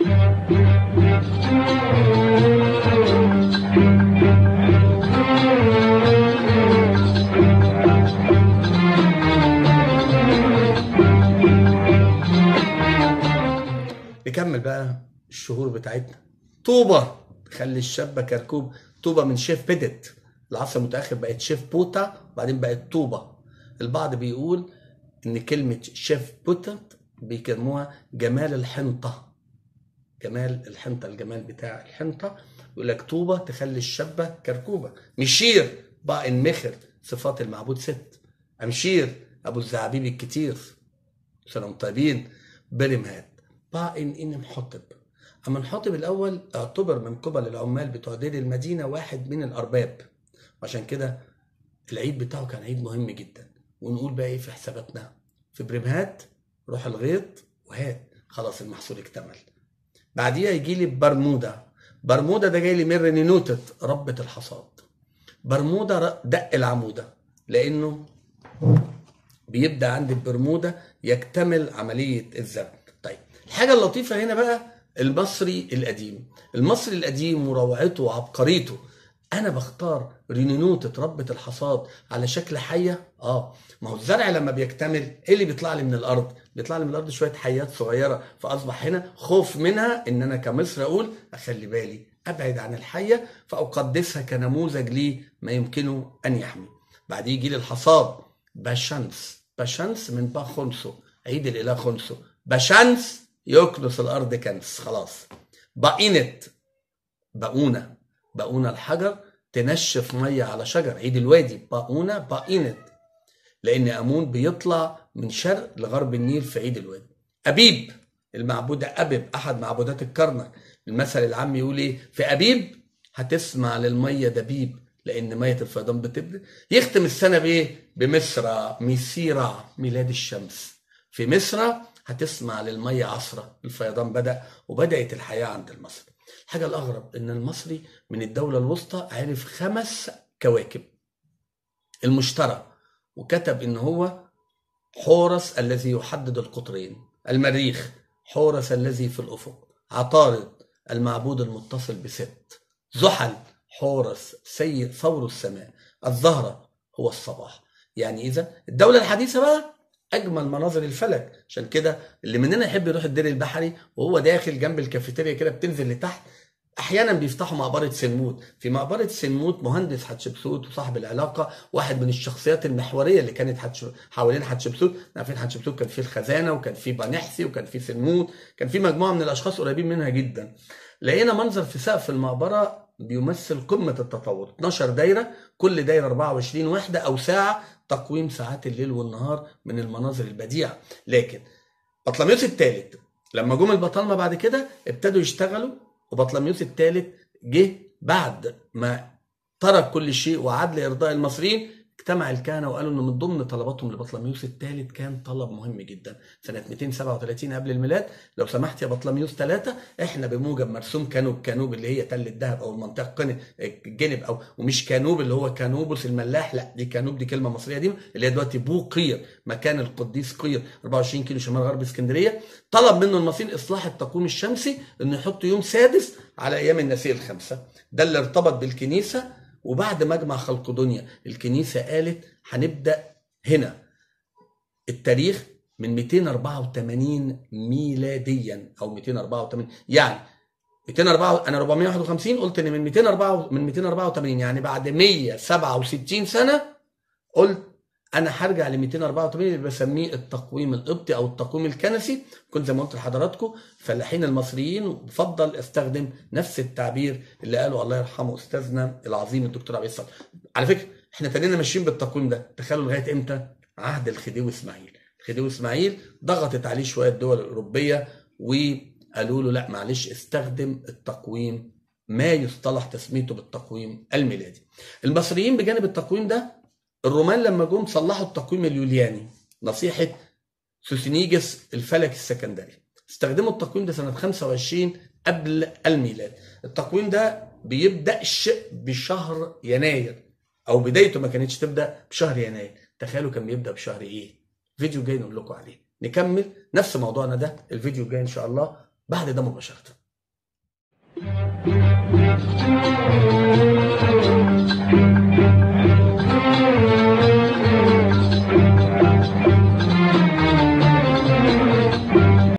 نكمل بقى الشهور بتاعتنا طوبة تخلي الشابة كركوب طوبة من شيف بيدت العصر المتأخر بقت شيف بوتا وبعدين بقت طوبة البعض بيقول إن كلمة شيف بوتت بيكلموها جمال الحنطة جمال الحنطة الجمال بتاع الحنطة يقول لك طوبة تخلي الشابة كركوبة مشير بقى المخر صفات المعبود ست أمشير أبو الزعابيب الكتير سنة وانتم طيبين برمهات باين إن محطب أما محطب الأول اعتبر من قبل العمال بتوع دير المدينة واحد من الأرباب عشان كده العيد بتاعه كان عيد مهم جدا ونقول بقى إيه في حساباتنا في برمهات روح الغيط وهات خلاص المحصول اكتمل بعديها يجي لي برمودا برمودا ده جاي لي من رينينوتة ربة الحصاد برمودا ر- دق العمودة لأنه بيبدا عند البرمودا يكتمل عمليه الزرع. طيب الحاجه اللطيفه هنا بقى المصري القديم. المصري القديم وروعته وعبقريته انا بختار رينينوتة ربة الحصاد على شكل حيه اه ما هو الزرع لما بيكتمل ايه اللي بيطلع لي من الارض؟ بيطلع لي من الارض شويه حيات صغيره فاصبح هنا خوف منها ان انا كمصر اقول اخلي بالي ابعد عن الحيه فاقدسها كنموذج لي ما يمكنه ان يحمي. بعدين يجي لي الحصاد باشانس باشانس من با خنسو عيد الاله خنسو باشانس يكنس الارض كنس خلاص بقينت بقونه بقونه الحجر تنشف ميه على شجر عيد الوادي بقونه بقينت لان امون بيطلع من شرق لغرب النيل في عيد الوادي ابيب المعبود ابب احد معبودات الكرنك المثل العام يقول ايه في ابيب هتسمع للميه دبيب لان ميه الفيضان بتبدا يختم السنه بايه بمصر ميسيرا ميلاد الشمس في مصر هتسمع للميه عصره الفيضان بدا وبدات الحياه عند المصري الحاجه الاغرب ان المصري من الدوله الوسطى عرف خمس كواكب المشتري وكتب ان هو حورس الذي يحدد القطرين المريخ حورس الذي في الافق عطارد المعبود المتصل بست زحل حورس سيد ثور السماء الزهرة هو الصباح يعني إذا الدولة الحديثة بقى أجمل مناظر الفلك عشان كده اللي مننا يحب يروح الدير البحري وهو داخل جنب الكافيتيريا كده بتنزل لتحت احيانا بيفتحوا مقبره سنموت في مقبره سنموت مهندس حتشبسوت وصاحب العلاقه واحد من الشخصيات المحوريه اللي كانت حتش... حوالين حتشبسوت عارفين حتشبسوت كان فيه الخزانه وكان فيه بنحسي وكان فيه سنموت كان فيه مجموعه من الاشخاص قريبين منها جدا لقينا منظر في سقف المقبره بيمثل قمه التطور 12 دايره كل دايره 24 وحده او ساعه تقويم ساعات الليل والنهار من المناظر البديعه لكن بطلميوس الثالث لما جم البطالمه بعد كده ابتدوا يشتغلوا وبطلميوس الثالث جه بعد ما ترك كل شيء وعاد لارضاء المصريين اجتمع الكهنه وقالوا ان من ضمن طلباتهم لبطلميوس الثالث كان طلب مهم جدا سنه 237 قبل الميلاد لو سمحت يا بطلميوس ثلاثه احنا بموجب مرسوم كانوب كانوب اللي هي تل الذهب او المنطقه قن- الجنب او ومش كانوب اللي هو كانوبوس الملاح لا دي كانوب دي كلمه مصريه قديمه اللي هي دلوقتي بو قير مكان القديس قير 24 كيلو شمال غرب اسكندريه طلب منه المصريين اصلاح التقويم الشمسي انه يحط يوم سادس على ايام النسيء الخمسه ده اللي ارتبط بالكنيسه وبعد مجمع خلقدونيا الكنيسه قالت هنبدا هنا التاريخ من 284 ميلاديا او 284 يعني 204 انا 451 قلت ان من 204 من 284 يعني بعد 167 سنه قلت انا هرجع ل 284 اللي بسميه التقويم القبطي او التقويم الكنسي كنت زي ما قلت لحضراتكم فلاحين المصريين بفضل استخدم نفس التعبير اللي قاله الله يرحمه استاذنا العظيم الدكتور عبد الصالح على فكره احنا ابتدينا ماشيين بالتقويم ده تخيلوا لغايه امتى عهد الخديوي اسماعيل الخديوي اسماعيل ضغطت عليه شويه الدول الاوروبيه وقالوا له لا معلش استخدم التقويم ما يصطلح تسميته بالتقويم الميلادي المصريين بجانب التقويم ده الرومان لما جم صلحوا التقويم اليولياني نصيحة سوسينيجس الفلك السكندري استخدموا التقويم ده سنة 25 قبل الميلاد التقويم ده بيبدأش بشهر يناير أو بدايته ما كانتش تبدأ بشهر يناير تخيلوا كان بيبدأ بشهر إيه فيديو جاي نقول لكم عليه نكمل نفس موضوعنا ده الفيديو الجاي إن شاء الله بعد ده مباشرة Thank